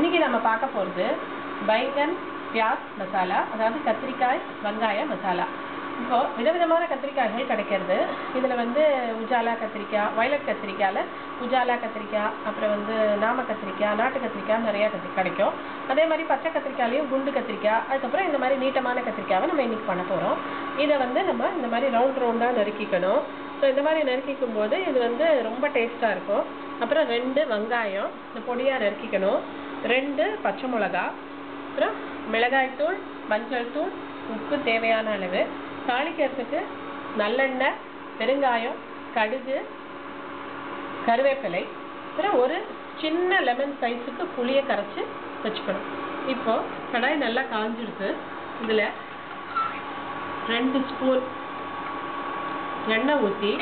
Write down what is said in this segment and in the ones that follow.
இன்னைக்கு நம்ம பார்க்க போகிறது பைங்கன் பியாஸ் மசாலா அதாவது கத்திரிக்காய் வெங்காய மசாலா இப்போ விதவிதமான கத்திரிக்காய்கள் கிடைக்கிறது இதில் வந்து உஜாலா கத்திரிக்காய் வயலட் கத்திரிக்காயில் உஜாலா கத்திரிக்காய் அப்புறம் வந்து நாம கத்திரிக்காய் நாட்டு கத்திரிக்காய் நிறையா கத்திரி கிடைக்கும் அதே மாதிரி பச்சை கத்திரிக்காயிலையும் குண்டு கத்திரிக்காய் அதுக்கப்புறம் இந்த மாதிரி நீட்டமான கத்திரிக்காவை நம்ம இன்னைக்கு பண்ண போகிறோம் இதை வந்து நம்ம இந்த மாதிரி ரவுண்ட் ரவுண்டாக நறுக்கிக்கணும் ஸோ இந்த மாதிரி நறுக்கிக்கும் போது இது வந்து ரொம்ப டேஸ்ட்டாக இருக்கும் அப்புறம் ரெண்டு வெங்காயம் இந்த பொடியாக நறுக்கிக்கணும் ரெண்டு பச்சை மிளகா அப்புறம் மிளகாய்த்தூள் மஞ்சள் தூள் உப்பு தேவையான அளவு தாளிக்கிறதுக்கு நல்லெண்ணெய் பெருங்காயம் கடுகு கருவேப்பிலை அப்புறம் ஒரு சின்ன லெமன் சைஸுக்கு புளியை கரைச்சி வச்சுக்கணும் இப்போ கடாய் நல்லா காஞ்சிடுது இதில் ரெண்டு ஸ்பூன் எண்ணெய் ஊற்றி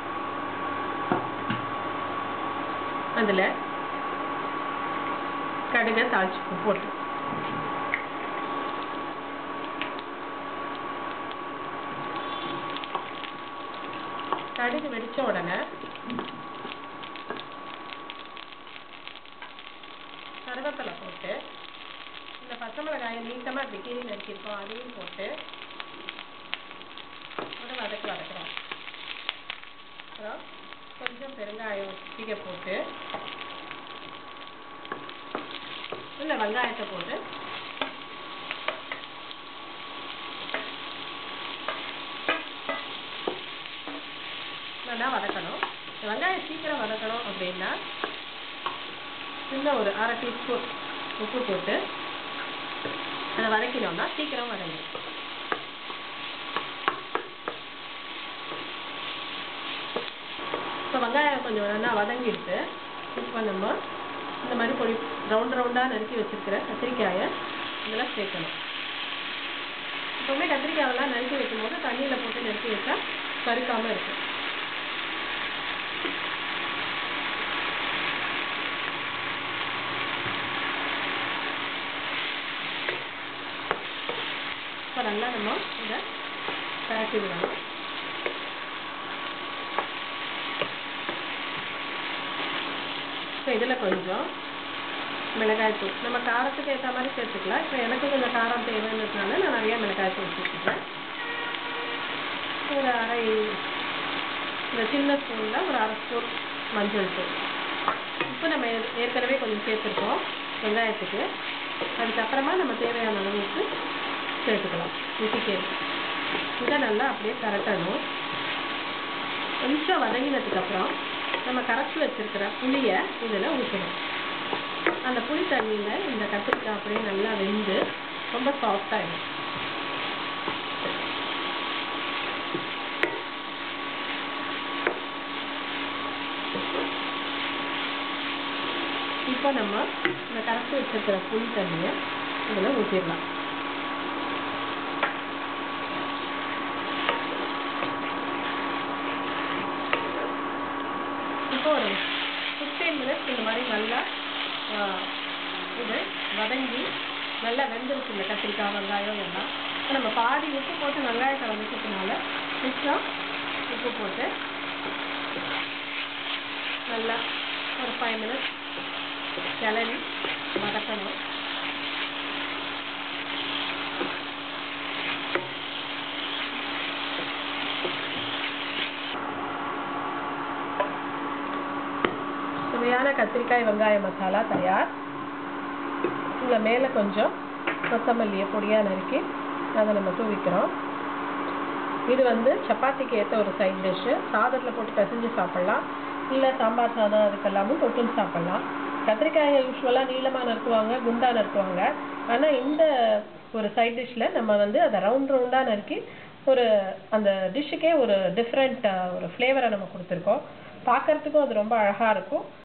அதில் கடுகை தாளிச்சு போட்டு கடுகு வெடிச்ச உடனே கருவேப்பிலை போட்டு இந்த பச்சை மிளகாயை நீட்டமாக இப்படி கீழே நறுக்கியிருக்கோம் அதையும் போட்டு ஒரு வதக்கு வதக்குறோம் அப்புறம் கொஞ்சம் பெருங்காயம் சிக்க போட்டு இந்த வெங்காயத்தை போட்டு நல்லா வதக்கணும் இந்த வெங்காயம் சீக்கிரம் வதக்கணும் அப்படின்னா சின்ன ஒரு அரை டீஸ்பூன் உப்பு போட்டு அதை வதக்கினோம்னா சீக்கிரம் வதங்கிடும் இப்போ வெங்காயம் கொஞ்சம் நல்லா வதங்கிடுது இப்போ நம்ம இந்த மாதிரி பொடி ரவுண்ட் ரவுண்டாக நறுக்கி வச்சிருக்கிற கத்திரிக்காயை இதில் சேர்க்கணும் எப்பவுமே கத்திரிக்காயெல்லாம் நறுக்கி வைக்கும்போது தண்ணியில் போட்டு நறுக்கி வச்சா கருக்காமல் இருக்கும் இப்போ நல்லா நம்ம இதை பரட்டி விடணும் இப்போ இதில் கொஞ்சம் மிளகாய்த்தூள் நம்ம காரத்துக்கு ஏற்ற மாதிரி சேர்த்துக்கலாம் இப்போ எனக்கு கொஞ்சம் காரம் தேவைன்றதுனால நான் நிறைய மிளகாய்த்தூள் சேர்த்துக்கிறேன் ஒரு அரை இந்த சின்ன ஸ்பூனில் ஒரு அரை ஸ்பூன் மஞ்சள் தூள் இப்போ நம்ம ஏ- ஏற்கனவே கொஞ்சம் சேர்த்துருக்கோம் வெங்காயத்துக்கு அதுக்கப்புறமா நம்ம தேவையான அளவுக்கு சேர்த்துக்கலாம் ருசிக்கு இதை நல்லா அப்படியே கரட்டணும் கொஞ்சம் வதங்கினதுக்கு அப்புறம் நம்ம கரைச்சி வச்சிருக்கிற புளியை இதில் ஊற்றணும் அந்த புளி தண்ணியில் இந்த கத்திரிக்காய் அப்படியே நல்லா வெந்து ரொம்ப சாஃப்டாகிடும் இப்போ நம்ம இந்த கரைச்சி வச்சிருக்கிற புளி தண்ணியை இதில் ஊற்றிடலாம் இப்போ ஒரு ஃபிஃப்டீன் மினிட்ஸ் இந்த மாதிரி நல்லா ஆ, இது வதங்கி நல்லா வெந்துருச்சு இந்த கத்திரிக்காய் வெங்காயம் எல்லாம் இப்போ நம்ம பாதி உப்பு போட்டு வெங்காயத்தை வதக்கிறதுனால மிச்சம் உப்பு போட்டு நல்லா ஒரு ஃபைவ் மினிட்ஸ் கிளறி வதக்கணும் சுவையான கத்திரிக்காய் வெங்காய மசாலா தயார் இதில் மேலே கொஞ்சம் கொத்தமல்லியை பொடியாக நறுக்கி அதை நம்ம தூவிக்கிறோம் இது வந்து சப்பாத்திக்கு ஏற்ற ஒரு சைட் டிஷ்ஷு சாதத்தில் போட்டு பிசைஞ்சு சாப்பிட்லாம் இல்லை சாம்பார் சாதம் அதுக்கெல்லாமும் தொட்டுன்னு சாப்பிட்லாம் கத்திரிக்காயை யூஸ்வலாக நீளமாக நறுக்குவாங்க குண்டா நறுக்குவாங்க ஆனால் இந்த ஒரு சைட் டிஷ்ஷில் நம்ம வந்து அதை ரவுண்ட் ரவுண்டாக நறுக்கி ஒரு அந்த டிஷ்ஷுக்கே ஒரு டிஃப்ரெண்ட் ஒரு ஃப்ளேவரை நம்ம கொடுத்துருக்கோம் பார்க்கறதுக்கும் அது ரொம்ப அழகாக இருக்கும்